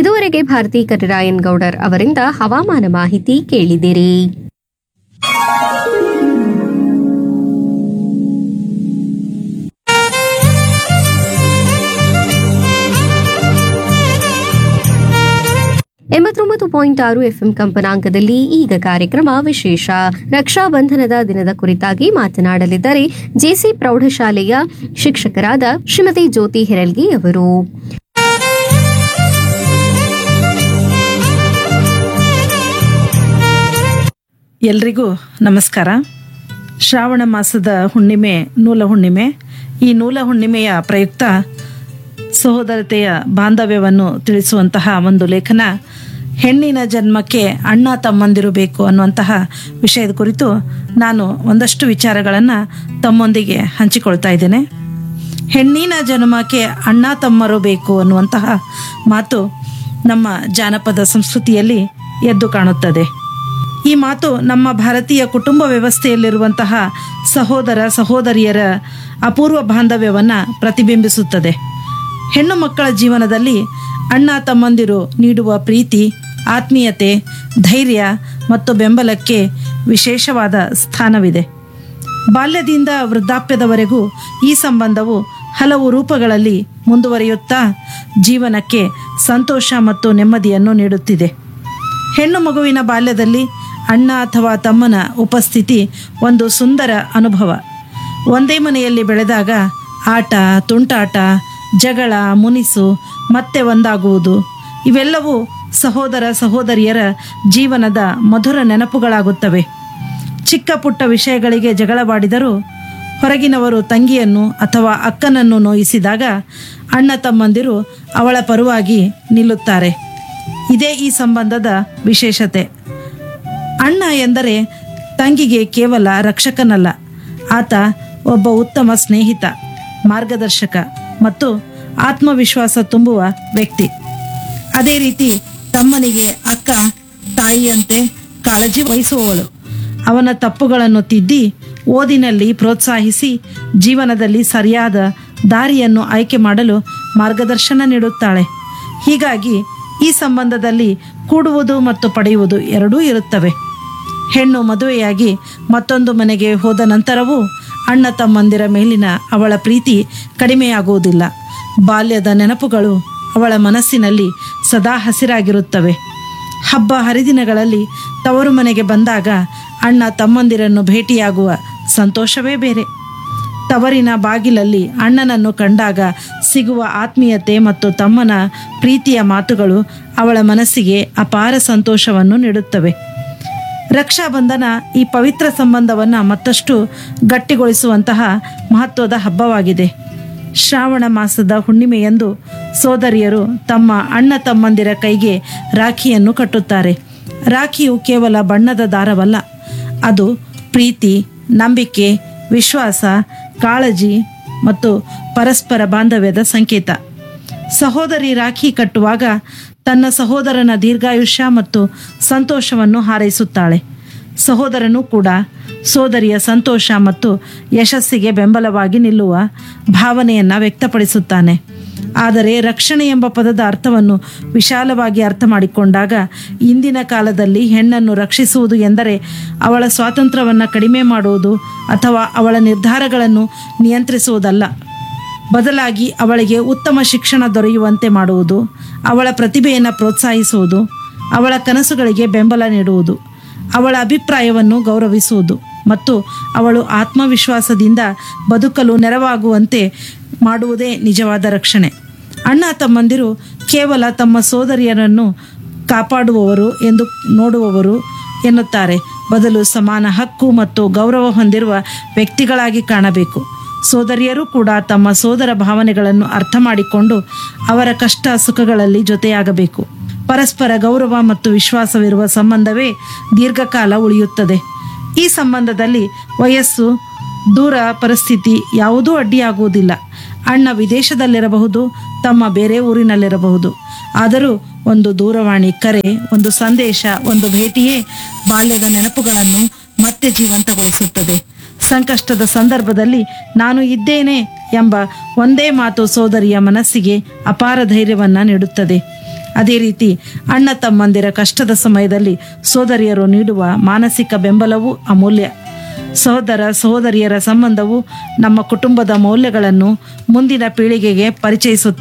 ಇದುವರೆಗೆ ಭಾರತಿ ಕರಿರಾಯನ್ ಗೌಡರ್ ಅವರಿಂದ ಹವಾಮಾನ ಮಾಹಿತಿ ಕೇಳಿದಿರಿ ಎಂಬತ್ತೊಂಬತ್ತು ಪಾಯಿಂಟ್ ಆರು ಎಫ್ಎಂ ಕಂಪನಾಂಕದಲ್ಲಿ ಈಗ ಕಾರ್ಯಕ್ರಮ ವಿಶೇಷ ರಕ್ಷಾ ಬಂಧನದ ದಿನದ ಕುರಿತಾಗಿ ಮಾತನಾಡಲಿದ್ದಾರೆ ಜೆಸಿ ಪ್ರೌಢಶಾಲೆಯ ಶಿಕ್ಷಕರಾದ ಶ್ರೀಮತಿ ಜ್ಯೋತಿ ಹಿರಲ್ಗಿ ಅವರು ಎಲ್ರಿಗೂ ನಮಸ್ಕಾರ ಶ್ರಾವಣ ಮಾಸದ ಹುಣ್ಣಿಮೆ ನೂಲ ಹುಣ್ಣಿಮೆ ಈ ನೂಲ ಹುಣ್ಣಿಮೆಯ ಪ್ರಯುಕ್ತ ಸಹೋದರತೆಯ ಬಾಂಧವ್ಯವನ್ನು ತಿಳಿಸುವಂತಹ ಒಂದು ಲೇಖನ ಹೆಣ್ಣಿನ ಜನ್ಮಕ್ಕೆ ಅಣ್ಣ ತಮ್ಮಂದಿರು ಬೇಕು ಅನ್ನುವಂತಹ ವಿಷಯದ ಕುರಿತು ನಾನು ಒಂದಷ್ಟು ವಿಚಾರಗಳನ್ನು ತಮ್ಮೊಂದಿಗೆ ಹಂಚಿಕೊಳ್ತಾ ಇದ್ದೇನೆ ಹೆಣ್ಣಿನ ಜನ್ಮಕ್ಕೆ ಅಣ್ಣ ತಮ್ಮರು ಬೇಕು ಅನ್ನುವಂತಹ ಮಾತು ನಮ್ಮ ಜಾನಪದ ಸಂಸ್ಕೃತಿಯಲ್ಲಿ ಎದ್ದು ಕಾಣುತ್ತದೆ ಈ ಮಾತು ನಮ್ಮ ಭಾರತೀಯ ಕುಟುಂಬ ವ್ಯವಸ್ಥೆಯಲ್ಲಿರುವಂತಹ ಸಹೋದರ ಸಹೋದರಿಯರ ಅಪೂರ್ವ ಬಾಂಧವ್ಯವನ್ನು ಪ್ರತಿಬಿಂಬಿಸುತ್ತದೆ ಹೆಣ್ಣು ಮಕ್ಕಳ ಜೀವನದಲ್ಲಿ ಅಣ್ಣ ತಮ್ಮಂದಿರು ನೀಡುವ ಪ್ರೀತಿ ಆತ್ಮೀಯತೆ ಧೈರ್ಯ ಮತ್ತು ಬೆಂಬಲಕ್ಕೆ ವಿಶೇಷವಾದ ಸ್ಥಾನವಿದೆ ಬಾಲ್ಯದಿಂದ ವೃದ್ಧಾಪ್ಯದವರೆಗೂ ಈ ಸಂಬಂಧವು ಹಲವು ರೂಪಗಳಲ್ಲಿ ಮುಂದುವರಿಯುತ್ತಾ ಜೀವನಕ್ಕೆ ಸಂತೋಷ ಮತ್ತು ನೆಮ್ಮದಿಯನ್ನು ನೀಡುತ್ತಿದೆ ಹೆಣ್ಣು ಮಗುವಿನ ಬಾಲ್ಯದಲ್ಲಿ ಅಣ್ಣ ಅಥವಾ ತಮ್ಮನ ಉಪಸ್ಥಿತಿ ಒಂದು ಸುಂದರ ಅನುಭವ ಒಂದೇ ಮನೆಯಲ್ಲಿ ಬೆಳೆದಾಗ ಆಟ ತುಂಟಾಟ ಜಗಳ ಮುನಿಸು ಮತ್ತೆ ಒಂದಾಗುವುದು ಇವೆಲ್ಲವೂ ಸಹೋದರ ಸಹೋದರಿಯರ ಜೀವನದ ಮಧುರ ನೆನಪುಗಳಾಗುತ್ತವೆ ಚಿಕ್ಕ ಪುಟ್ಟ ವಿಷಯಗಳಿಗೆ ಜಗಳವಾಡಿದರೂ ಹೊರಗಿನವರು ತಂಗಿಯನ್ನು ಅಥವಾ ಅಕ್ಕನನ್ನು ನೋಯಿಸಿದಾಗ ಅಣ್ಣ ತಮ್ಮಂದಿರು ಅವಳ ಪರವಾಗಿ ನಿಲ್ಲುತ್ತಾರೆ ಇದೇ ಈ ಸಂಬಂಧದ ವಿಶೇಷತೆ ಅಣ್ಣ ಎಂದರೆ ತಂಗಿಗೆ ಕೇವಲ ರಕ್ಷಕನಲ್ಲ ಆತ ಒಬ್ಬ ಉತ್ತಮ ಸ್ನೇಹಿತ ಮಾರ್ಗದರ್ಶಕ ಮತ್ತು ಆತ್ಮವಿಶ್ವಾಸ ತುಂಬುವ ವ್ಯಕ್ತಿ ಅದೇ ರೀತಿ ತಮ್ಮನಿಗೆ ಅಕ್ಕ ತಾಯಿಯಂತೆ ಕಾಳಜಿ ವಹಿಸುವವಳು ಅವನ ತಪ್ಪುಗಳನ್ನು ತಿದ್ದಿ ಓದಿನಲ್ಲಿ ಪ್ರೋತ್ಸಾಹಿಸಿ ಜೀವನದಲ್ಲಿ ಸರಿಯಾದ ದಾರಿಯನ್ನು ಆಯ್ಕೆ ಮಾಡಲು ಮಾರ್ಗದರ್ಶನ ನೀಡುತ್ತಾಳೆ ಹೀಗಾಗಿ ಈ ಸಂಬಂಧದಲ್ಲಿ ಕೂಡುವುದು ಮತ್ತು ಪಡೆಯುವುದು ಎರಡೂ ಇರುತ್ತವೆ ಹೆಣ್ಣು ಮದುವೆಯಾಗಿ ಮತ್ತೊಂದು ಮನೆಗೆ ಹೋದ ನಂತರವೂ ಅಣ್ಣ ತಮ್ಮಂದಿರ ಮೇಲಿನ ಅವಳ ಪ್ರೀತಿ ಕಡಿಮೆಯಾಗುವುದಿಲ್ಲ ಬಾಲ್ಯದ ನೆನಪುಗಳು ಅವಳ ಮನಸ್ಸಿನಲ್ಲಿ ಸದಾ ಹಸಿರಾಗಿರುತ್ತವೆ ಹಬ್ಬ ಹರಿದಿನಗಳಲ್ಲಿ ತವರು ಮನೆಗೆ ಬಂದಾಗ ಅಣ್ಣ ತಮ್ಮಂದಿರನ್ನು ಭೇಟಿಯಾಗುವ ಸಂತೋಷವೇ ಬೇರೆ ತವರಿನ ಬಾಗಿಲಲ್ಲಿ ಅಣ್ಣನನ್ನು ಕಂಡಾಗ ಸಿಗುವ ಆತ್ಮೀಯತೆ ಮತ್ತು ತಮ್ಮನ ಪ್ರೀತಿಯ ಮಾತುಗಳು ಅವಳ ಮನಸ್ಸಿಗೆ ಅಪಾರ ಸಂತೋಷವನ್ನು ನೀಡುತ್ತವೆ ರಕ್ಷಾಬಂಧನ ಈ ಪವಿತ್ರ ಸಂಬಂಧವನ್ನು ಮತ್ತಷ್ಟು ಗಟ್ಟಿಗೊಳಿಸುವಂತಹ ಮಹತ್ವದ ಹಬ್ಬವಾಗಿದೆ ಶ್ರಾವಣ ಮಾಸದ ಹುಣ್ಣಿಮೆಯಂದು ಸೋದರಿಯರು ತಮ್ಮ ಅಣ್ಣ ತಮ್ಮಂದಿರ ಕೈಗೆ ರಾಖಿಯನ್ನು ಕಟ್ಟುತ್ತಾರೆ ರಾಖಿಯು ಕೇವಲ ಬಣ್ಣದ ದಾರವಲ್ಲ ಅದು ಪ್ರೀತಿ ನಂಬಿಕೆ ವಿಶ್ವಾಸ ಕಾಳಜಿ ಮತ್ತು ಪರಸ್ಪರ ಬಾಂಧವ್ಯದ ಸಂಕೇತ ಸಹೋದರಿ ರಾಖಿ ಕಟ್ಟುವಾಗ ತನ್ನ ಸಹೋದರನ ದೀರ್ಘಾಯುಷ್ಯ ಮತ್ತು ಸಂತೋಷವನ್ನು ಹಾರೈಸುತ್ತಾಳೆ ಸಹೋದರನು ಕೂಡ ಸೋದರಿಯ ಸಂತೋಷ ಮತ್ತು ಯಶಸ್ಸಿಗೆ ಬೆಂಬಲವಾಗಿ ನಿಲ್ಲುವ ಭಾವನೆಯನ್ನು ವ್ಯಕ್ತಪಡಿಸುತ್ತಾನೆ ಆದರೆ ರಕ್ಷಣೆ ಎಂಬ ಪದದ ಅರ್ಥವನ್ನು ವಿಶಾಲವಾಗಿ ಅರ್ಥ ಮಾಡಿಕೊಂಡಾಗ ಇಂದಿನ ಕಾಲದಲ್ಲಿ ಹೆಣ್ಣನ್ನು ರಕ್ಷಿಸುವುದು ಎಂದರೆ ಅವಳ ಸ್ವಾತಂತ್ರ್ಯವನ್ನು ಕಡಿಮೆ ಮಾಡುವುದು ಅಥವಾ ಅವಳ ನಿರ್ಧಾರಗಳನ್ನು ನಿಯಂತ್ರಿಸುವುದಲ್ಲ ಬದಲಾಗಿ ಅವಳಿಗೆ ಉತ್ತಮ ಶಿಕ್ಷಣ ದೊರೆಯುವಂತೆ ಮಾಡುವುದು ಅವಳ ಪ್ರತಿಭೆಯನ್ನು ಪ್ರೋತ್ಸಾಹಿಸುವುದು ಅವಳ ಕನಸುಗಳಿಗೆ ಬೆಂಬಲ ನೀಡುವುದು ಅವಳ ಅಭಿಪ್ರಾಯವನ್ನು ಗೌರವಿಸುವುದು ಮತ್ತು ಅವಳು ಆತ್ಮವಿಶ್ವಾಸದಿಂದ ಬದುಕಲು ನೆರವಾಗುವಂತೆ ಮಾಡುವುದೇ ನಿಜವಾದ ರಕ್ಷಣೆ ಅಣ್ಣ ತಮ್ಮಂದಿರು ಕೇವಲ ತಮ್ಮ ಸೋದರಿಯರನ್ನು ಕಾಪಾಡುವವರು ಎಂದು ನೋಡುವವರು ಎನ್ನುತ್ತಾರೆ ಬದಲು ಸಮಾನ ಹಕ್ಕು ಮತ್ತು ಗೌರವ ಹೊಂದಿರುವ ವ್ಯಕ್ತಿಗಳಾಗಿ ಕಾಣಬೇಕು ಸೋದರಿಯರು ಕೂಡ ತಮ್ಮ ಸೋದರ ಭಾವನೆಗಳನ್ನು ಅರ್ಥ ಮಾಡಿಕೊಂಡು ಅವರ ಕಷ್ಟ ಸುಖಗಳಲ್ಲಿ ಜೊತೆಯಾಗಬೇಕು ಪರಸ್ಪರ ಗೌರವ ಮತ್ತು ವಿಶ್ವಾಸವಿರುವ ಸಂಬಂಧವೇ ದೀರ್ಘಕಾಲ ಉಳಿಯುತ್ತದೆ ಈ ಸಂಬಂಧದಲ್ಲಿ ವಯಸ್ಸು ದೂರ ಪರಿಸ್ಥಿತಿ ಯಾವುದೂ ಅಡ್ಡಿಯಾಗುವುದಿಲ್ಲ ಅಣ್ಣ ವಿದೇಶದಲ್ಲಿರಬಹುದು ತಮ್ಮ ಬೇರೆ ಊರಿನಲ್ಲಿರಬಹುದು ಆದರೂ ಒಂದು ದೂರವಾಣಿ ಕರೆ ಒಂದು ಸಂದೇಶ ಒಂದು ಭೇಟಿಯೇ ಬಾಲ್ಯದ ನೆನಪುಗಳನ್ನು ಮತ್ತೆ ಜೀವಂತಗೊಳಿಸುತ್ತದೆ ಸಂಕಷ್ಟದ ಸಂದರ್ಭದಲ್ಲಿ ನಾನು ಇದ್ದೇನೆ ಎಂಬ ಒಂದೇ ಮಾತು ಸೋದರಿಯ ಮನಸ್ಸಿಗೆ ಅಪಾರ ಧೈರ್ಯವನ್ನ ನೀಡುತ್ತದೆ ಅದೇ ರೀತಿ ಅಣ್ಣ ತಮ್ಮಂದಿರ ಕಷ್ಟದ ಸಮಯದಲ್ಲಿ ಸೋದರಿಯರು ನೀಡುವ ಮಾನಸಿಕ ಬೆಂಬಲವೂ ಅಮೂಲ್ಯ ಸಹೋದರ ಸಹೋದರಿಯರ ಸಂಬಂಧವು ನಮ್ಮ ಕುಟುಂಬದ ಮೌಲ್ಯಗಳನ್ನು ಮುಂದಿನ ಪೀಳಿಗೆಗೆ ಪರಿಚಯಿಸುತ್ತದೆ